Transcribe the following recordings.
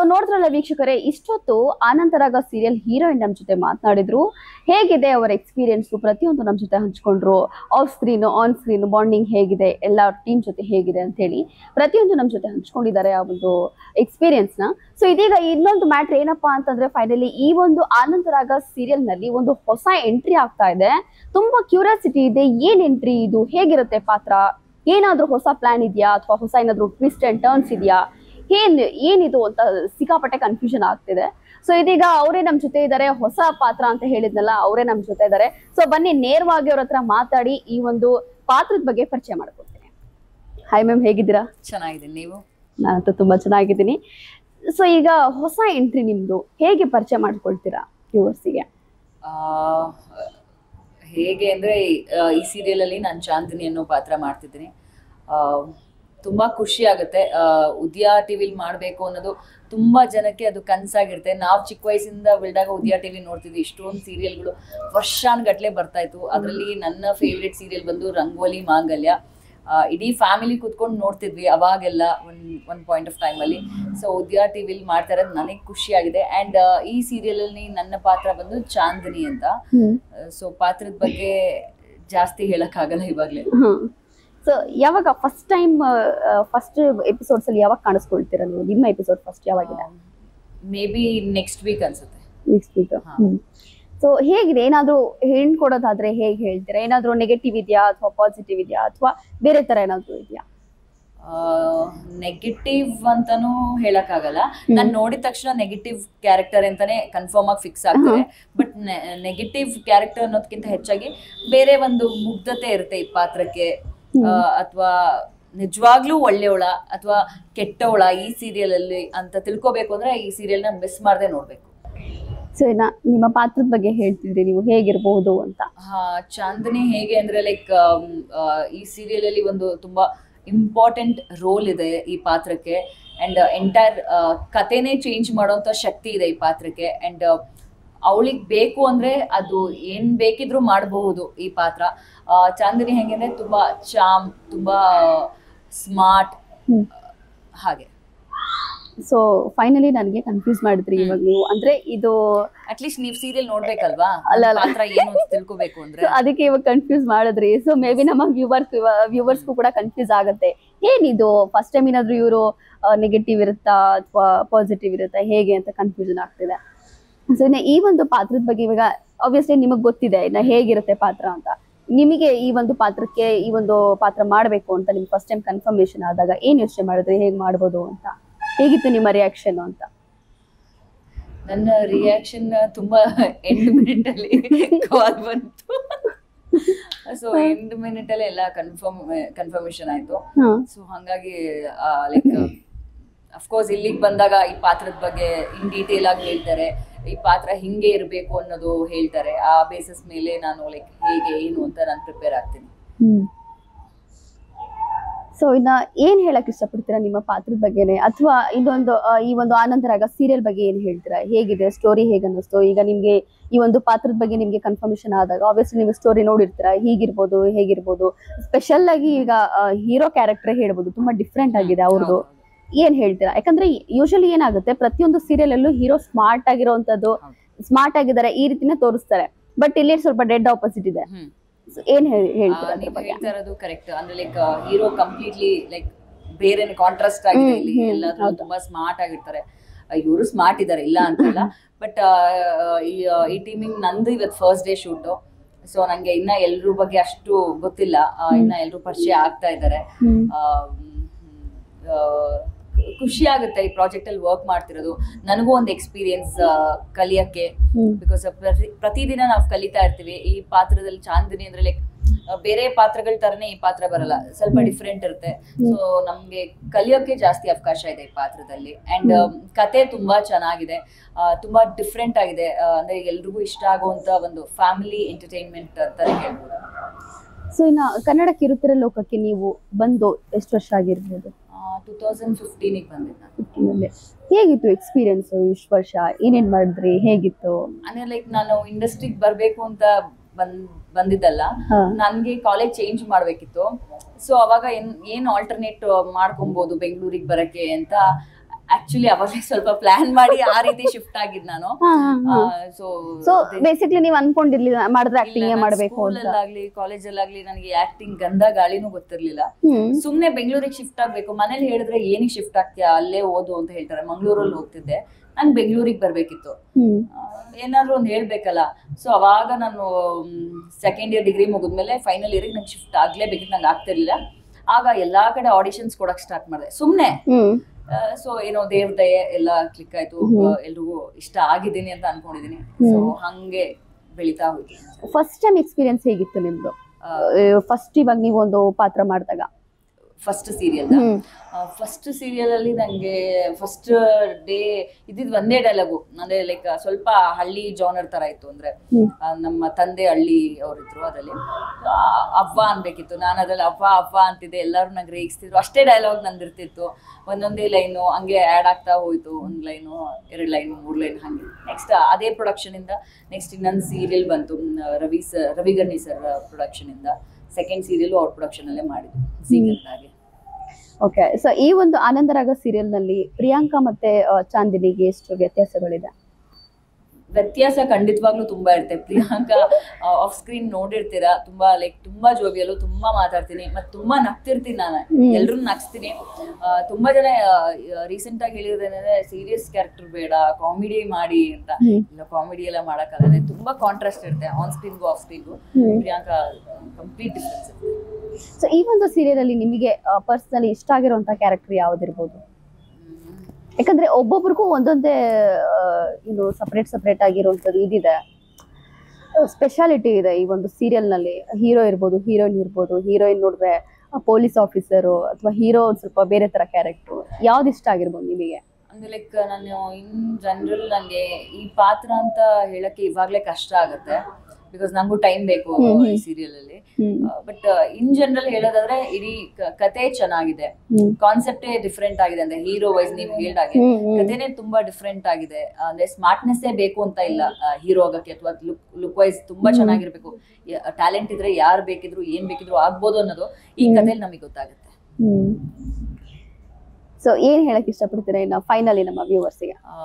ನೋಡಿದ್ರಲ್ಲ ವೀಕ್ಷಕರೇ ಇಷ್ಟೊತ್ತು ಆನಂತರಾಗ ಸೀರಿಯಲ್ ಹೀರೋಯಿನ್ ನಮ್ಮ ಜೊತೆ ಮಾತನಾಡಿದ್ರು ಹೇಗಿದೆ ಅವರ ಎಕ್ಸ್ಪೀರಿಯನ್ಸ್ ಪ್ರತಿಯೊಂದು ನಮ್ಮ ಜೊತೆ ಹಂಚ್ಕೊಂಡ್ರು off screen on screen bonding ಹೇಗಿದೆ ಎಲ್ಲ ಟೀಮ್ ಜೊತೆ ಹೇಗಿದೆ ಅಂತ ಹೇಳಿ ಪ್ರತಿಯೊಂದು ನಮ್ಮ ಜೊತೆ ಹಂಚ್ಕೊಂಡಿದ್ದಾರೆ ಆ ಒಂದು ಎಕ್ಸ್ಪೀರಿಯನ್ಸ್ ನ ಸೊ ಇದೀಗ ಇನ್ನೊಂದು ಮ್ಯಾಟ್ರ್ ಏನಪ್ಪಾ ಅಂತಂದ್ರೆ ಫೈನಲಿ ಈ ಒಂದು ಆನಂತರಾಗ ಸೀರಿಯಲ್ ನಲ್ಲಿ ಒಂದು ಹೊಸ ಎಂಟ್ರಿ ಆಗ್ತಾ ಇದೆ ತುಂಬಾ ಕ್ಯೂರಿಯಾಸಿಟಿ ಇದೆ ಏನ್ ಎಂಟ್ರಿ ಇದು ಹೇಗಿರುತ್ತೆ ಪಾತ್ರ ಏನಾದ್ರೂ ಹೊಸ ಪ್ಲಾನ್ ಇದೆಯಾ ಅಥವಾ ಹೊಸ ಏನಾದ್ರೂ ಟ್ವಿಸ್ಟ್ ಅಂಡ್ ಟರ್ನ್ಸ್ ಇದೆಯಾ ಏನ್ ಏನಿದು ಅಂತ ಸಿಕ್ಕಾಪಟ್ಟೆ ಕನ್ಫ್ಯೂಷನ್ ಆಗ್ತಿದೆ ಸೊ ಇದೀಗ ಅವರೇ ನಮ್ ಜೊತೆ ಇದ್ದಾರೆ ಹೊಸ ಪಾತ್ರ ಅಂತ ಹೇಳಿದ್ನಲ್ಲ ಅವರೇ ನಮ್ ಜೊತೆ ಇದ್ದಾರೆ ಸೊ ಬನ್ನಿ ನೇರವಾಗಿ ಅವ್ರ ಹತ್ರ ಮಾತಾಡಿ ಈ ಒಂದು ಪಾತ್ರದ ಬಗ್ಗೆ ಪರಿಚಯ ಮಾಡ್ಕೊಡ್ತೀನಿ ಹಾಯ್ ಮ್ಯಾಮ್ ಹೇಗಿದ್ದೀರಾ ಚೆನ್ನಾಗಿದೆ ನೀವು ನಾನಂತೂ ತುಂಬಾ ಚೆನ್ನಾಗಿದ್ದೀನಿ ಸೊ ಈಗ ಹೊಸ ಎಂಟ್ರಿ ನಿಮ್ದು ಹೇಗೆ ಪರಿಚಯ ಮಾಡ್ಕೊಳ್ತೀರಾ ವ್ಯೂವರ್ಸಿಗೆ ಆ, ಹೇಗೆ ಅಂದ್ರೆ ಆ, ಈ ಸೀರಿಯಲ್ ಅಲ್ಲಿ ನಾನು ಚಾಂದಿನಿ ಅನ್ನೋ ಪಾತ್ರ ಮಾಡ್ತಿದ್ದೀನಿ ಆ, ತುಂಬಾ ಖುಷಿ ಆಗುತ್ತೆ ಆ, ಉದಯ ಟಿವಿಲಿ ಮಾಡ್ಬೇಕು ಅನ್ನೋದು ತುಂಬಾ ಜನಕ್ಕೆ ಅದು ಕನ್ಸಾಗಿರುತ್ತೆ ನಾವು ಚಿಕ್ಕ ವಯಸ್ಸಿಂದ ಬೆಳೆದಾಗ ಉದಯ ಟಿವಿ ನೋಡ್ತಿದ್ವಿ ಇಷ್ಟೊಂದು ಸೀರಿಯಲ್ಗಳು ವರ್ಷಾನ್ಗಟ್ಲೆ ಬರ್ತಾ ಇತ್ತು ಅದರಲ್ಲಿ ನನ್ನ ಫೇವ್ರೆಟ್ ಸೀರಿಯಲ್ ಬಂದು ರಂಗೋಲಿ ಮಾಂಗಲ್ಯ ಆ, ಇಡೀ ಫ್ಯಾಮಿಲಿ ಕುತ್ಕೊಂಡು ನೋಡ್ತಿದ್ವಿ ಅವಾಗೆಲ್ಲ ಒನ್ ಒನ್ ಪಾಯಿಂಟ್ ಆಫ್ ಟೈಮಲ್ಲಿ ಸೊ ಉದ್ಯಾ ಟಿ ವಿಲಿ ಮಾಡ್ತಾ ಇರೋದು ನನಗೆ ಖುಷಿಯಾಗಿದೆ ಆ್ಯಂಡ್ ಈ ಸೀರಿಯಲಲ್ಲಿ ನನ್ನ ಪಾತ್ರ ಬಂದು ಚಾಂದಿನಿ ಅಂತ ಸೊ ಪಾತ್ರದ ಬಗ್ಗೆ ಜಾಸ್ತಿ ಹೇಳಕ್ಕಾಗಲ್ಲ ಇವಾಗಲೇ ಸೊ ಯಾವಾಗ ಫಸ್ಟ್ ಟೈಮ್ ಫಸ್ಟ್ ಎಪಿಸೋಡ್ಸ್ ಅಲ್ಲಿ ಯಾವಾಗ ಕಾಣಿಸ್ಕೊಳ್ತೀರಾ ನೀವು ನಿಮ್ಮ ಎಪಿಸೋಡ್ ಫಸ್ಟ್ ಯಾವಾಗಿದೆ ಮೇ ಬಿ ನೆಕ್ಸ್ಟ್ ವೀಕ್ ಅನ್ಸುತ್ತೆ ನೆಕ್ಸ್ಟ್ ವೀಕ್ ಹಾ. ಸೊ ಹೇಗಿದೆ ಏನಾದ್ರೂ ಹೆಣ್ ಕೊಡೋದಾದ್ರೆ ಹೇಗೆ ಹೇಳ್ತೀರಾ ಏನಾದ್ರೂ ನೆಗೆಟಿವ್ ಇದೆಯಾ ಅಥವಾ ಪಾಸಿಟಿವ್ ಇದೆಯಾ ಅಥವಾ ಬೇರೆ ತರ ಏನಾದ್ರೂ ಇದೆಯಾ ನೆಗೆಟಿವ್ ಅಂತಾನೂ ಹೇಳಕ್ಕಾಗಲ್ಲ ನಾನು ನೋಡಿದ ತಕ್ಷಣ ನೆಗೆಟಿವ್ ಕ್ಯಾರೆಕ್ಟರ್ ಅಂತಾನೆ ಕನ್ಫರ್ಮ್ ಆಗಿ ಫಿಕ್ಸ್ ಆಗ್ತದೆ ಬಟ್ ನೆಗೆಟಿವ್ ಕ್ಯಾರೆಕ್ಟರ್ ಅನ್ನೋದಕ್ಕಿಂತ ಹೆಚ್ಚಾಗಿ ಬೇರೆ ಒಂದು ಮುಗ್ಧತೆ ಇರುತ್ತೆ ಈ ಪಾತ್ರಕ್ಕೆ ಅಥವಾ ನಿಜವಾಗ್ಲೂ ಒಳ್ಳೆಯವಳ ಅಥವಾ ಕೆಟ್ಟವಳ ಈ ಸೀರಿಯಲ್ ಅಲ್ಲಿ ಅಂತ ತಿಳ್ಕೊಬೇಕು ಅಂದ್ರೆ ಈ ಸೀರಿಯಲ್ ನ ಮಿಸ್ ಮಾಡದೆ ನೋಡ್ಬೇಕು ಸೊ ಇನ್ನ ನಿಮ್ಮ ಪಾತ್ರದ ಬಗ್ಗೆ ಹೇಳ್ತಿದ್ರಿ ನೀವು ಹೇಗಿರ್ಬಹುದು ಅಂತ ಹಾ ಚಾಂದಿನಿ ಹೇಗೆ ಅಂದ್ರೆ ಲೈಕ್ ಈ ಸೀರಿಯಲ್ ಅಲ್ಲಿ ಒಂದು ತುಂಬಾ ಇಂಪಾರ್ಟೆಂಟ್ ರೋಲ್ ಇದೆ ಈ ಪಾತ್ರಕ್ಕೆ ಅಂಡ್ ಎಂಟೈರ್ ಕಥೆನೇ ಚೇಂಜ್ ಮಾಡೋಂಥ ಶಕ್ತಿ ಇದೆ ಈ ಪಾತ್ರಕ್ಕೆ ಅಂಡ್ ಅವಳಿಗೆ ಬೇಕು ಅಂದ್ರೆ ಅದು ಏನ್ ಬೇಕಿದ್ರೂ ಮಾಡಬಹುದು ಈ ಪಾತ್ರ ಆ, ಚಾಂದಿನಿ ಹೆಂಗೆ ಅಂದ್ರೆ ತುಂಬಾ ಚಾಮ್ ತುಂಬಾ ಸ್ಮಾರ್ಟ್ ಹ್ಮ್. ಹಾಗೆ ಸೊ ಫೈನಲಿ ನನಗೆ ಕನ್ಫ್ಯೂಸ್ ಮಾಡಿದ್ರಿ ಇವಾಗ ನೀವು ಅಂದ್ರೆ ಇದು ಅಟ್ಲೀಸ್ಟ್ ನೀವು ಸೀರಿಯಲ್ ನೋಡ್ಬೇಕಲ್ವಾ ಅಲ್ಲ, ನನ್ ಅಲ್ಲ. ಪಾತ್ರ ಏನು ಅಂತ ತಿಳ್ಕೊಬೇಕು ಅಂದ್ರೆ So, ಅದಕ್ಕೆ ಇವಾಗ ಕನ್ಫ್ಯೂಸ್ ಮಾಡಿದ್ರಿ ಸೊ ಮೇ ಬಿ ನಮ್ಮ ವ್ಯೂವರ್ಸ್ ವ್ಯೂವರ್ಸ್ಗೂ ಕೂಡ ಕನ್ಫ್ಯೂಸ್ ಆಗುತ್ತೆ ಏನಿದು ಫಸ್ಟ್ ಟೈಮ್ ಏನಾದ್ರು ಇವರು ನೆಗೆಟಿವ್ ಇರುತ್ತಾ ಅಥವಾ ಪಾಸಿಟಿವ್ ಇರುತ್ತಾ ಹೇಗೆ ಅಂತ ಕನ್ಫ್ಯೂಷನ್ ಆಗ್ತಿದೆ ಸೊ ಇನ್ನು ಈ ಒಂದು ಪಾತ್ರದ ಬಗ್ಗೆ ಇವಾಗ ಆಬ್ವಿಯಸ್ಲಿ ನಿಮಗೆ ಗೊತ್ತಿದೆ ಇನ್ನ ಹೇಗಿರುತ್ತೆ ಪಾತ್ರ ಅಂತ ನಿಮಗೆ ಈ ಒಂದು ಪಾತ್ರಕ್ಕೆ ಈ ಒಂದು ಪಾತ್ರ ಮಾಡಬೇಕು ಅಂತ ನಿಮ್ಗೆ ಫಸ್ಟ್ ಟೈಮ್ ಕನ್ಫರ್ಮೇಶನ್ ಆದಾಗ ಏನ್ ಯೋಚನೆ ಮಾಡಿದ್ರಿ ಹೇಗೆ ಮಾಡ್ಬೋದು ಅಂತ ಹೇಗಿತ್ತು ನಿಮ್ಮ ರಿಯಾಕ್ಷನ್ ಅಂತ ನನ್ನ ರಿಯಾಕ್ಷನ್ ತುಂಬಾ ಎಂಟು ಮಿನಿಟ್ ಅಲ್ಲಿ ಕಾಲ್ ಬಂತು ಸೊ ಎಂಟು ಮಿನಿಟ್ ಅಲ್ಲಿ ಎಲ್ಲ ಕನ್ಫರ್ಮ್ ಕನ್ಫರ್ಮೇಶನ್ ಆಯ್ತು ಹಾ ಸೊ ಹಂಗಾಗಿ ಲೈಕ್ ಅಫ್ಕೋರ್ಸ್ ಇಲ್ಲಿಗೆ ಬಂದಾಗ ಈ ಪಾತ್ರದ ಬಗ್ಗೆ ಇನ್ ಡೀಟೇಲ್ ಆಗಿ ಹೇಳ್ತಾರೆ ಈ ಪಾತ್ರ ಹಿಂಗೆ ಇರಬೇಕು ಅನ್ನೋದು ಹೇಳ್ತಾರೆ ಆ ಬೇಸಿಸ್ ಮೇಲೆ ನಾನು ಲೈಕ್ ಹೇಗೆ ಏನು ಅಂತ ನಾನು ಪ್ರಿಪೇರ್ ಆಗ್ತೀನಿ ಹ್ಮ್ ಸೊ ಇನ್ನ ಏನ್ ಹೇಳಕ್ ಇಷ್ಟಪಡ್ತೀರಾ ನಿಮ್ಮ ಪಾತ್ರದ ಬಗ್ಗೆನೆ ಅಥವಾ ಇನ್ನೊಂದು ಆ, ಈ ಒಂದು ಆನಂದರಾಗ ಸೀರಿಯಲ್ ಬಗ್ಗೆ ಏನ್ ಹೇಳ್ತೀರಾ ಹೇಗಿದೆ ಸ್ಟೋರಿ ಹೇಗೆ ಅನ್ನಿಸ್ತು ಈಗ ನಿಮ್ಗೆ ಈ ಒಂದು ಪಾತ್ರದ ಬಗ್ಗೆ ನಿಮ್ಗೆ ಕನ್ಫರ್ಮೇಶನ್ ಆದಾಗ ಆಬ್ವಿಯಸ್ಲಿ ನೀವು ಸ್ಟೋರಿ ನೋಡಿರ್ತೀರಾ ಹೀಗಿರ್ಬೋದು ಹೇಗಿರ್ಬೋದು ಸ್ಪೆಷಲ್ ಆಗಿ ಈಗ ಹೀರೋ ಕ್ಯಾರೆಕ್ಟರ್ ಹೇಳ್ಬೋದು ತುಂಬಾ ಡಿಫ್ರೆಂಟ್ ಆಗಿದೆ ಅವ್ರದ್ದು ಏನ್ ಹೇಳ್ತೀರಾ ಯಾಕಂದ್ರೆ ಯೂಶಲಿ ಏನಾಗುತ್ತೆ ಪ್ರತಿಯೊಂದು ಸೀರಿಯಲ್ ಅಲ್ಲೂ ಹೀರೋ ಸ್ಮಾರ್ಟ್ ಆಗಿರೋಂಥದ್ದು ಹೌದು. ಸ್ಮಾರ್ಟ್ ಆಗಿದ್ದಾರೆ ಈ ರೀತಿನೇ ತೋರಿಸ್ತಾರೆ ಬಟ್ ಇಲ್ಲಿ ಸ್ವಲ್ಪ ಡೆಡ್ ಆಪೋಸಿಟ್ ಇದೆ ಹ್ಮ್ So, ಏನ್ ಹೇಳ್- ಹೇಳ್ತೀರಾ ಅದ್ರ ನೀವು ಬಗ್ಗೆ ಹೇಳ್ತಾ ಇರೋದು ಕರೆಕ್ಟ್ ಅಂದ್ರೆ ಲೈಕ್ ಹೀರೋ ಕಂಪ್ಲೀಟ್ಲಿ ಲೈಕ್ ಬೇರೆ ಕಾಂಟ್ರಾಸ್ಟ್ ಆಗಿದೆ ಹ್ಮ್, ಇಲ್ಲಿ ಹ್ಮ್, ಎಲ್ಲಾದ್ರೂ ಹೌದು. ತುಂಬಾ ಸ್ಮಾರ್ಟ್ ಆಗಿರ್ತಾರೆ ಇವರು ಸ್ಮಾರ್ಟ್ ಇದಾರೆ ಇಲ್ಲ ಅಂತಲ್ಲ ಬಟ್ ಈ ಈ ಟೀಮಿಂಗ್ ನಂದು ಇವತ್ತು ಫಸ್ಟ್ ಡೇ ಶೂಟು ಸೊ ನಂಗೆ ಇನ್ನ ಎಲ್ರ ಬಗ್ಗೆ ಅಷ್ಟು ಗೊತ್ತಿಲ್ಲ ಆ, ಇನ್ನ ಎಲ್ರು ಪರಿಚಯ ಆಗ್ತಾ ಇದ್ದಾರೆ ಹ್ಮ್ ಖುಷಿ ಆಗುತ್ತೆ ಈ ಪ್ರಾಜೆಕ್ಟ್ ಅಲ್ಲಿ ವರ್ಕ್ ಮಾಡ್ತಿರೋದು ನನಗೂ ಒಂದು ಎಕ್ಸ್ಪೀರಿಯನ್ಸ್ ಕಲಿಯಕ್ಕೆ ಹ್ಮ್ ಬಿಕಾಸ್ ಪ್ರತಿದಿನ ನಾವು ಕಲಿತಾ ಇರ್ತೀವಿ ಈ ಪಾತ್ರದಲ್ಲಿ ಚಾಂದಿನಿ ಅಂದ್ರೆ ಲೈಕ್ ಬೇರೆ ಪಾತ್ರಗಳ ತರನೇ ಈ ಪಾತ್ರ ಬರಲ್ಲ ಸ್ವಲ್ಪ ಡಿಫ್ರೆಂಟ್ ಇರುತ್ತೆ ಸೊ ನಮ್ಗೆ ಕಲಿಯೋಕೆ ಜಾಸ್ತಿ ಅವಕಾಶ ಇದೆ ಈ ಪಾತ್ರದಲ್ಲಿ ಅಂಡ್ ಕತೆ ತುಂಬಾ ಚೆನ್ನಾಗಿದೆ ಆ, ತುಂಬಾ ಡಿಫ್ರೆಂಟ್ ಆಗಿದೆ ಆ, ಅಂದ್ರೆ ಎಲ್ರಿಗೂ ಇಷ್ಟ ಆಗುವಂತ ಒಂದು ಫ್ಯಾಮಿಲಿ ಎಂಟರ್ಟೈನ್ಮೆಂಟ್ ಅಂತಾನೆ ಹೇಳ್ಬೋದು ಸೊ ಇನ್ನ ಕನ್ನಡ ಕಿರುತೆರೆ ಲೋಕಕ್ಕೆ ನೀವು ಬಂದು ಎಷ್ಟು ವರ್ಷ ಆಗಿರ್ಬೋದು ಟೂ ತೌಸಂಡ್ ಫಿಫ್ಟೀನಿಗೆ ಬಂದಿದ್ದೆ ನಾನು 15 ಅಲ್ಲಿ. ಹೇಗಿತ್ತು ಎಕ್ಸ್ಪೀರಿಯನ್ಸ್ ಇಷ್ಟು ವರ್ಷ ಏನೇನ್ ಮಾಡಿದ್ರಿ ಹೇಗಿತ್ತು ಅಂದ್ರೆ ಲೈಕ್ ನಾನು ಇಂಡಸ್ಟ್ರಿಗೆ ಬರ್ಬೇಕು ಅಂತ ಬಂದ್ ಬಂದಿದ್ದಲ್ಲ ಹಾ. ನನ್ಗೆ ಕಾಲೇಜ್ ಚೇಂಜ್ ಮಾಡ್ಬೇಕಿತ್ತು ಸೊ ಅವಾಗ ಏನ್ ಏನ್ ಆಲ್ಟರ್ನೇಟ್ ಮಾಡ್ಕೊಬಹುದು ಬೆಂಗಳೂರಿಗೆ ಬರಕ್ಕೆ ಅಂತ ಆಕ್ಚುಲಿ ಅವಾಗಲೇ ಸ್ವಲ್ಪ ಪ್ಲಾನ್ ಮಾಡಿ ಆ ರೀತಿ ಶಿಫ್ಟ್ ಆಗಿದ್ ನಾನು ಸೊ ಸೊ ಬೇಸಿಕ್ಲಿ ನೀವು ಅನ್ಕೊಂಡಿರ್ಲಿಲ್ಲ ಮಾಡಿದ್ರೆ ಆಕ್ಟಿಂಗ್ ಮಾಡ್ಬೇಕು ಅಂತ ಸ್ಕೂಲಲ್ಲಾಗ್ಲಿ ಕಾಲೇಜಲ್ಲಾಗ್ಲಿ ನನಗೆ ಆಕ್ಟಿಂಗ್ ಗಂಧ ಗಾಳಿನೂ ಗೊತ್ತಿರ್ಲಿಲ್ಲ ಹ್ಮ್ ಸುಮ್ನೆ ಬೆಂಗಳೂರಿಗೆ ಶಿಫ್ಟ್ ಆಗ್ಬೇಕು ಮನೇಲಿ ಹೇಳಿದ್ರೆ ಏನಿಗೆ ಶಿಫ್ಟ್ ಆಗ್ತೀಯಾ ಅಲ್ಲೇ ಓದು ಅಂತ ಹೇಳ್ತಾರೆ ಮಂಗಳೂರಲ್ಲಿ ಹೋಗ್ತಿದ್ದೆ ನಾನು ಬೆಂಗಳೂರಿಗೆ ಬರ್ಬೇಕಿತ್ತು ಹ್ಮ್ ಆ, ಏನಾದ್ರು ಒಂದು ಹೇಳ್ಬೇಕಲ್ಲ ಸೊ ಅವಾಗ ನಾನು ಸೆಕೆಂಡ್ ಇಯರ್ ಡಿಗ್ರಿ ಮುಗಿದ್ಮೇಲೆ ಫೈನಲ್ ಇಯರ್ಗೆ ನಂಗೆ ಶಿಫ್ಟ್ ಆಗ್ಲೇಬೇಕಿತ್ತು ನಂಗೆ ಆಗ್ತಿರ್ಲಿಲ್ಲ ಆಗ ಎಲ್ಲಾ ಕಡೆ ಆಡಿಷನ್ಸ್ ಕೊಡಕ್ ಸ್ಟಾರ್ಟ್ ಮಾಡಿದೆ ಸುಮ್ನೆ ಹ್ಮ್ ಸೊ ಏನೋ ದೇವ್ರ ದಯೆ ಎಲ್ಲ ಕ್ಲಿಕ್ ಆಯ್ತು ಹ್ಮ್. ಎಲ್ರಿಗೂ ಇಷ್ಟ ಆಗಿದ್ದೀನಿ ಅಂತ ಅನ್ಕೊಂಡಿದೀನಿ ಸೊ ಹಂಗೆ ಬೆಳಿತಾ ಹೋಯ್ತು ಫಸ್ಟ್ ಟೈಮ್ ಎಕ್ಸ್ಪೀರಿಯನ್ಸ್ ಹೇಗಿತ್ತು ನಿಮ್ದು ಫಸ್ಟ್ ಇವಾಗ ನೀವು ಒಂದು ಪಾತ್ರ ಮಾಡಿದಾಗ ಫಸ್ಟ್ ಸೀರಿಯಲ್ ಹ್ಮ್ ಫಸ್ಟ್ ಸೀರಿಯಲ್ ಅಲ್ಲಿ ನಂಗೆ ಫಸ್ಟ್ ಡೇ ಇದ್ದಿದ್ ಒಂದೇ ಡೈಲಾಗು ಅಂದ್ರೆ ಲೈಕ್ ಸ್ವಲ್ಪ ಹಳ್ಳಿ ಜಾನರ್ ತರ ಇತ್ತು ಅಂದ್ರೆ ಹ್ಮ್. ಆ, ನಮ್ಮ ತಂದೆ ಹಳ್ಳಿ ಅವರಿದ್ರು ಅದ್ರಲ್ಲಿ ಆ, ಅವ್ವ ಅನ್ಬೇಕಿತ್ತು ನಾನು ಅದ್ರಲ್ಲಿ ಅವ್ವ ಅವ್ವ ಅಂತಿದ್ದೆ ಎಲ್ಲರೂ ನಂಗೆ ರೇಗಿಸ್ತಿದ್ರು ಅಷ್ಟೇ ಡೈಲಾಗ್ ನಂದಿರ್ತಿತ್ತು ಒಂದೊಂದೇ ಲೈನು ಹಂಗೆ ಆ್ಯಡ್ ಆಗ್ತಾ ಹೋಯ್ತು ಒಂದು ಲೈನು ಎರಡು ಲೈನ್ ಮೂರು ಲೈನ್ ಹಂಗೆ ನೆಕ್ಸ್ಟ್ ಅದೇ ಪ್ರೊಡಕ್ಷನ್ ಇಂದ ನೆಕ್ಸ್ಟ್ ಇನ್ನೊಂದು ಸೀರಿಯಲ್ ಬಂತು ಮ್, Ravi sir Ravi Garani sir production ಇಂದ ಸೆಕೆಂಡ್ ಸೀರಿಯಲ್ ಅವ್ರ ಪ್ರೊಡಕ್ಷನ್ ಅಲ್ಲೇ ಮಾಡಿದ್ದು ಸೀಕ್ರೆಟ್ ಆಗಿ ಓಕೆ ಸೊ ಈ ಒಂದು ಆನಂದರಾಗ ಸೀರಿಯಲ್ ನಲ್ಲಿ ಪ್ರಿಯಾಂಕಾ ಮತ್ತೆ ಆ, ಚಾಂದಿನಿಗೆ ಎಷ್ಟು ವ್ಯತ್ಯಾಸಗಳಿದೆ ವ್ಯತ್ಯಾಸ ಖಂಡಿತವಾಗ್ಲೂ ತುಂಬಾ ಇರುತ್ತೆ ಪ್ರಿಯಾಂಕಾ ಆಫ್ ಸ್ಕ್ರೀನ್ ನೋಡಿರ್ತೀರಾ ತುಂಬಾ ಲೈಕ್ ತುಂಬಾ ಜೋಬಿಯಲ್ಲೂ ತುಂಬಾ ಮಾತಾಡ್ತೀನಿ ಮತ್ತೆ ತುಂಬಾ ನಗ್ತಿರ್ತೀನಿ ನಾನು ಹ್ಮ್. ಎಲ್ರು ನಗ್ಸ್ತೀನಿ ಆ, ತುಂಬಾ ಜನ ರೀಸೆಂಟ್ ಆಗಿ ಹೇಳಿರೋದೇನಂದ್ರೆ ಸೀರಿಯಸ್ ಕ್ಯಾರೆಕ್ಟರ್ ಬೇಡ ಕಾಮಿಡಿ ಮಾಡಿ ಅಂತ ಹ್ಮ್. ಇಲ್ಲ ಕಾಮಿಡಿ ಎಲ್ಲ ಮಾಡಕ್ಕಾಗಲ್ಲ ತುಂಬಾ ಕಾಂಟ್ರಾಸ್ಟ್ ಇರುತ್ತೆ ಆನ್ ಸ್ಕ್ರೀನ್ಗೂ ಆಫ್ ಸ್ಕ್ರೀನ್ಗೂ ಹ್ಮ್. ಪ್ರಿಯಾಂಕಾ ಕಂಪ್ಲೀಟ್ ಡಿಫ್ರೆನ್ಸ್ ಇರುತ್ತೆ ಸೊ ಈ ಒಂದು ಸೀರಿಯಲ್ ಅಲ್ಲಿ ನಿಮಗೆ ಪರ್ಸನಲಿ ಇಷ್ಟ ಆಗಿರುವಂತ ಕ್ಯಾರೆಕ್ಟರ್ ಯಾವ್ದಿರ್ಬೋದು ಹ್ಮ್. ಯಾಕಂದ್ರೆ ಒಬ್ಬೊಬ್ರಿಗೂ ಒಂದೊಂದೇ ಆ, ಏನು ಸಪ್ರೇಟ್ ಸಪ್ರೇಟ್ ಆಗಿರುವಂತದ್ದು ಇದಿದೆ ಸ್ಪೆಷಾಲಿಟಿ ಇದೆ ಈ ಒಂದು ಸೀರಿಯಲ್ ನಲ್ಲಿ ಹೀರೋ ಇರ್ಬೋದು ಹೀರೋಯಿನ್ ಇರ್ಬೋದು ಹೀರೋಯಿನ್ ನೋಡಿದ್ರೆ ಪೊಲೀಸ್ ಆಫೀಸರು ಅಥವಾ ಹೀರೋ ಒಂದ್ ಸ್ವಲ್ಪ ಬೇರೆ ತರ ಕ್ಯಾರೆಕ್ಟರ್ ಯಾವ್ದು ಇಷ್ಟ ಆಗಿರ್ಬೋದು ನಿಮಗೆ ಅಂದ್ರೆ ಲೈಕ್ ನಾನು ಇನ್ ಜನರಲ್ ನನಗೆ ಈ ಪಾತ್ರ ಅಂತ ಹೇಳಕ್ಕೆ ಇವಾಗ್ಲೇ ಕಷ್ಟ ಆಗುತ್ತೆ ಬಿಕಾಸ್ ನಂಗೂ ಟೈಮ್ ಬೇಕು ಹ್ಮ್ ಹ್ಮ್. ಈ ಸೀರಿಯಲ್ ಅಲ್ಲಿ ಹ್ಮ್ ಬಟ್ ಇನ್ ಜನರಲ್ ಹೇಳೋದಾದ್ರೆ ಇಡೀ ಕ- ಕತೆ ಚೆನ್ನಾಗಿದೆ ಹ್ಮ್ ಕಾನ್ಸೆಪ್ಟೇ ಡಿಫ್ರೆಂಟ್ ಆಗಿದೆ ಅಂದ್ರೆ ಹೀರೋ ವೈಸ್ ನೀವು ಹೇಳ್ದಾಗೆ ಹ್ಮ್ ಹ್ಮ್ ಕತೆನೇ ತುಂಬಾ ಡಿಫ್ರೆಂಟ್ ಆಗಿದೆ ಅಂದ್ರೆ ಸ್ಮಾರ್ಟ್ನೆಸ್ ಬೇಕು ಅಂತ ಇಲ್ಲ ಹೀರೋ ಆಗಕ್ಕೆ ಅಥವಾ ಲುಕ್ ಲುಕ್ ವೈಸ್ ತುಂಬಾ ಹ್ಮ್. ಚೆನ್ನಾಗಿರ್ಬೇಕು ಟ್ಯಾಲೆಂಟ್ ಇದ್ರೆ ಯಾರು ಬೇಕಿದ್ರು ಏನ್ ಬೇಕಿದ್ರು ಆಗ್ಬೋದು ಅನ್ನೋದು ಈ ಹ್ಮ್. ಕಥೆಯಲ್ಲಿ ನಮಗೆ ಗೊತ್ತಾಗುತ್ತೆ ಹ್ಮ್ ಸೊ ಏನ್ ಹೇಳಕ್ ಇಷ್ಟಪಡ್ತೀರಾ ಇನ್ನು ಫೈನಲಿ ನಮ್ಮ ವ್ಯೂವರ್ಸ್ಗೆ ಆ,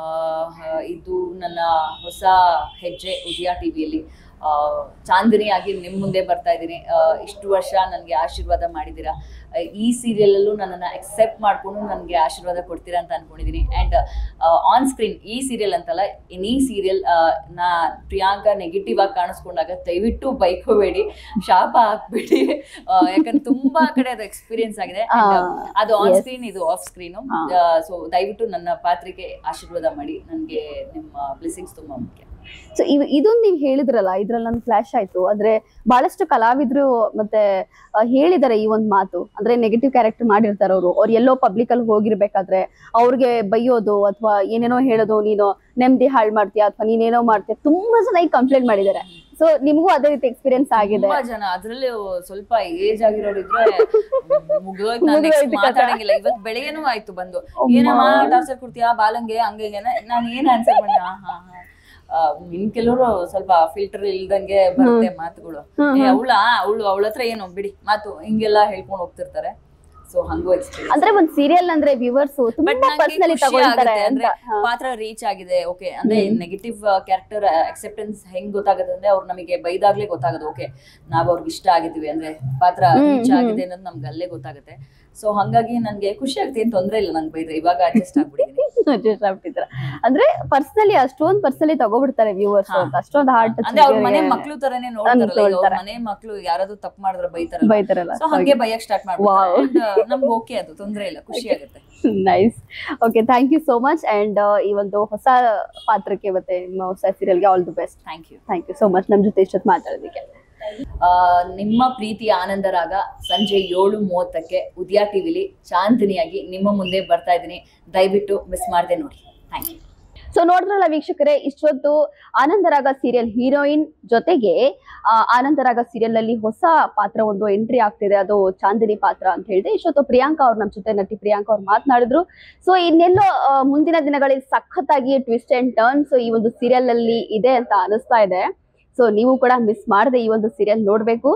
ಇದು ನನ್ನ ಹೊಸ ಹೆಜ್ಜೆ ಉದಯ ಟಿವಿಯಲ್ಲಿ ಚಾಂದಿನಿಯಾಗಿ ನಿಮ್ಮ ಮುಂದೆ ಬರ್ತಾ ಇದ್ದೀನಿ ಆ, ಇಷ್ಟು ವರ್ಷ ನನಗೆ ಆಶೀರ್ವಾದ ಮಾಡಿದ್ದೀರಾ ಆ, ಈ ಸೀರಿಯಲಲ್ಲೂ ನನ್ನನ್ನು ಅಕ್ಸೆಪ್ಟ್ ಮಾಡ್ಕೊಂಡು ನನಗೆ ಆಶೀರ್ವಾದ ಕೊಡ್ತೀರಾ ಅಂತ ಅನ್ಕೊಂಡಿದ್ದೀನಿ ಆ್ಯಂಡ್ ಆನ್ ಸ್ಕ್ರೀನ್ ಈ ಸೀರಿಯಲ್ ಅಂತಲ್ಲ ಇನ್ ಈ ಸೀರಿಯಲ್ ನಾ ಪ್ರಿಯಾಂಕಾ ನೆಗೆಟಿವ್ ಆಗಿ ಕಾಣಿಸ್ಕೊಂಡಾಗ ದಯವಿಟ್ಟು ಬೈಕೋಬೇಡಿ ಶಾಪ ಹಾಕ್ಬೇಡಿ ಆ, ಯಾಕಂದ್ರೆ ತುಂಬಾ ಕಡೆ ಅದು ಎಕ್ಸ್ಪೀರಿಯನ್ಸ್ ಆಗಿದೆ And, ಆ, ಅದು ಆನ್ yes. ಸ್ಕ್ರೀನ್ ಇದು ಆಫ್ ಸ್ಕ್ರೀನು ಹಾ. ಸೊ ದಯವಿಟ್ಟು ನನ್ನ ಪಾತ್ರೆಗೆ ಆಶೀರ್ವಾದ ಮಾಡಿ ನನಗೆ ನಿಮ್ಮ ಬ್ಲೆಸ್ಸಿಂಗ್ಸ್ ತುಂಬಾ ಮುಖ್ಯ ಸೊ ಇದೊಂದು ನೀವು ಹೇಳಿದ್ರಲ್ಲ ಇದ್ರಲ್ಲಿ ನನ್ ಫ್ಲಾಶ್ ಆಯ್ತು ಅಂದ್ರೆ ಬಹಳಷ್ಟು ಕಲಾವಿದ್ರು ಮತ್ತೆ ಆ, ಹೇಳಿದ್ದಾರೆ ಈ ಒಂದು ಮಾತು ಅಂದ್ರೆ ನೆಗೆಟಿವ್ ಕ್ಯಾರೆಕ್ಟರ್ ಮಾಡಿರ್ತಾರೆ ಅವರು ಅವ್ರು ಎಲ್ಲೋ ಪಬ್ಲಿಕ್ ಅಲ್ಲಿ ಹೋಗಿರ್ಬೇಕಾದ್ರೆ ಅವ್ರಿಗೆ ಬೈಯೋದು ಅಥವಾ ಏನೇನೋ ಹೇಳೋದು ನೀನು ನೆಮ್ಮದಿ ಹಾಳು ಮಾಡ್ತೀಯಾ ಅಥವಾ ನೀನೇನೋ ಮಾಡ್ತೀಯ ತುಂಬಾ ಜನ ಈಗ ಕಂಪ್ಲೇಂಟ್ ಮಾಡಿದ್ದಾರೆ ಸೊ ನಿಮಗೂ ಅದೇ ರೀತಿ ಎಕ್ಸ್ಪೀರಿಯನ್ಸ್ ಆಗಿದೆ ತುಂಬಾ ಜನ ಅದ್ರಲ್ಲಿ ಸ್ವಲ್ಪ ಏಜ್ ಆಗಿರೋರು ಇದ್ರೆ ಮುಗಿದೋಯ್ತು ನಾನು ಮುಗ್ದೋಯ್ತು next ಕಥೆ. ಮಾತಾಡಂಗಿಲ್ಲ ಇವತ್ ಬೆಳಿಗ್ಗೆನೂ ಆಯ್ತು ಬಂದು ಅಮ್ಮ. ಏನಮ್ಮ ಟಾರ್ಚರ್ ಕೊಡ್ತೀಯಾ ಬಾಲಂಗೆ ಹಂಗೆ ನಾನು ಏನ್ ಆನ್ಸರ್ ಮಾಡಿ ಹಾ ಹಾ ಹಾ ಆ, ಇನ್ ಕೆಲವರು ಸ್ವಲ್ಪ ಫಿಲ್ಟರ್ ಇಲ್ದಂಗೆ ಬರುತ್ತೆ ಮಾತುಗಳು ಹ್ಮ್, ಏ ಅವಳ ಅವಳು ಅವಳ ಹತ್ರ ಏನು ಬಿಡಿ ಮಾತು ಹಿಂಗೆಲ್ಲ ಹೇಳ್ಕೊಂಡು ಹೋಗ್ತಿರ್ತಾರೆ ಸೊ ಹಂಗೂ ಎಕ್ಸ್ಪೀರಿಯನ್ಸ್ ಅಂದ್ರೆ ಒಂದ್ ಸೀರಿಯಲ್ ಅಂದ್ರೆ ವ್ಯೂವರ್ಸ್ ಬಟ್ ತುಂಬಾ ಪರ್ಸನಲಿ ತಗೊಳ್ತಾರೆ ಅಂತ ಹಾ. ಪಾತ್ರ ರೀಚ್ ಆಗಿದೆ ಓಕೆ ಅಂದ್ರೆ ಹ್ಮ್. ನೆಗೆಟಿವ್ ಕ್ಯಾರೆಕ್ಟರ್ ಅಕ್ಸೆಪ್ಟೆನ್ಸ್ ಹೆಂಗ್ ಗೊತ್ತಾಗುತ್ತೆ ಅಂದ್ರೆ ಅವ್ರು ನಮಗೆ ಬೈದಾಗ್ಲೇ ಗೊತ್ತಾಗೋದು ಓಕೆ ನಾವ್ ಅವ್ರಿಗೆ ಇಷ್ಟ ಆಗಿದೀವಿ ಅಂದ್ರೆ ಪಾತ್ರ ಹ್ಮ್, ರೀಚ್ ಹ್ಮ್. ಆಗಿದೆ ಅನ್ನೋದು ನಮ್ಗೆ ಅಲ್ಲೇ ಗೊತ್ತಾಗುತ್ತೆ ಸೊ ಹಂಗಾಗಿ ನನ್ಗೆ ಖುಷಿ ಆಗುತ್ತೆ ಏನ್ ತೊಂದ್ರೆ ಇಲ್ಲ ನಂಗೆ ಬೈದ್ರೆ ಇವಾಗ ಅಡ್ಜಸ್ಟ್ ಆಗ್ಬಿಟ್ಟಿದ್ದೀನಿ Adjust ಆಗ್ಬಿಟ್ಟಿದ್ದಾರೆ. ಅಂದ್ರೆ ಪರ್ಸನಲಿ ಅಷ್ಟೊಂದ್ ಪರ್ಸನಲಿ ತಗೋಬಿಡ್ತಾರೆ ವ್ಯೂವರ್ಸ್ ಹಾ. ಅಂತ ಅಷ್ಟೊಂದ್ ಹಾರ್ಟ್ ಅಂದ್ರೆ ಅವ್ರ ಮನೆ ಮಕ್ಳು ತರನೇ ನೋಡ್ತಾರಲ್ಲ ಈಗ ಅವ್ರ ನೋಡ್ತಾರೆ. ಮನೆ ಮಕ್ಳು ಯಾರಾದ್ರೂ ತಪ್ಪು ಮಾಡಿದ್ರೆ ಬೈತಾರಲ್ಲ ಬೈತಾರಲ್ಲ ಸೊ ಹಂಗೆ ಬೈಯಕ್ ಸ್ಟಾರ್ಟ್ ಮಾಡ್ಬಿಡ್ತಾರೆ ನಮ್ಗೆ ಓಕೆ ಅದು ತೊಂದ್ರೆ ಇಲ್ಲ ಖುಷಿ ಆಗುತ್ತೆ nice okay thank you so much and ಈ ಒಂದು ಹೊಸ ಪಾತ್ರಕ್ಕೆ ಮತ್ತೆ ನಿಮ್ಮ ಹೊಸ ಸೀರಿಯಲ್ಗೆ all the best thank you thank you so much ನಮ್ ಜೊತೆ ಇಷ್ಟೊತ್ತು ಮಾತಾಡೋದಕ್ಕೆ ಆ, ನಿಮ್ಮ ಪ್ರೀತಿಯ ಆನಂದರಾಗ ಸಂಜೆ ಏಳು ಮೂವತ್ತಕ್ಕೆ ಉದಯ ಟಿವಿಲಿ ಚಾಂದಿನಿಯಾಗಿ ನಿಮ್ಮ ಮುಂದೆ ಬರ್ತಾ ಇದ್ದೀನಿ ದಯವಿಟ್ಟು ಮಿಸ್ ಮಾಡದೆ ನೋಡಿ ಥ್ಯಾಂಕ್ ಯು ಸೊ ನೋಡಿದ್ರಲ್ಲ ವೀಕ್ಷಕರೇ ಇಷ್ಟೊತ್ತು ಆನಂದರಾಗ ಸೀರಿಯಲ್ ಹೀರೋಯಿನ್ ಜೊತೆಗೆ ಆ, ಆನಂದರಾಗ ಸೀರಿಯಲ್ ಅಲ್ಲಿ ಹೊಸ ಪಾತ್ರ ಒಂದು ಎಂಟ್ರಿ ಆಗ್ತಿದೆ ಅದು ಚಾಂದಿನಿ ಪಾತ್ರ ಅಂತ ಹೇಳಿದೆ ಇಷ್ಟೊತ್ತು ಪ್ರಿಯಾಂಕಾ ಅವ್ರು ನಮ್ಮ ಜೊತೆ ನಟಿ ಪ್ರಿಯಾಂಕಾ ಅವ್ರು ಮಾತನಾಡಿದ್ರು ಸೊ ಇನ್ನೆಲ್ಲೋ ಆ, ಮುಂದಿನ ದಿನಗಳಲ್ಲಿ ಸಖತ್ತಾಗಿ ಟ್ವಿಸ್ಟ್ ಅಂಡ್ ಟರ್ನ್ಸ್ ಈ ಒಂದು ಸೀರಿಯಲ್ ಅಲ್ಲಿ ಇದೆ ಅಂತ ಅನಿಸ್ತಾ ಇದೆ ಸೊ ನೀವು ಕೂಡ ಮಿಸ್ ಮಾಡದೆ ಈ ಒಂದು ಸೀರಿಯಲ್ ನೋಡ್ಬೇಕು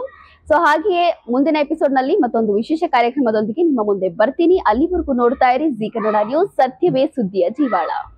ಸೊ ಹಾಗೆಯೇ ಮುಂದಿನ ಎಪಿಸೋಡ್ ನಲ್ಲಿ ಮತ್ತೊಂದು ವಿಶೇಷ ಕಾರ್ಯಕ್ರಮದೊಂದಿಗೆ ನಿಮ್ಮ ಮುಂದೆ ಬರ್ತೀನಿ ಅಲ್ಲಿವರೆಗೂ ನೋಡ್ತಾ ಇರಿ ಜಿ ಕನ್ನಡ ನ್ಯೂಸ್ ಸತ್ಯವೇ ಸುದ್ದಿಯ ಜೀವಾಳ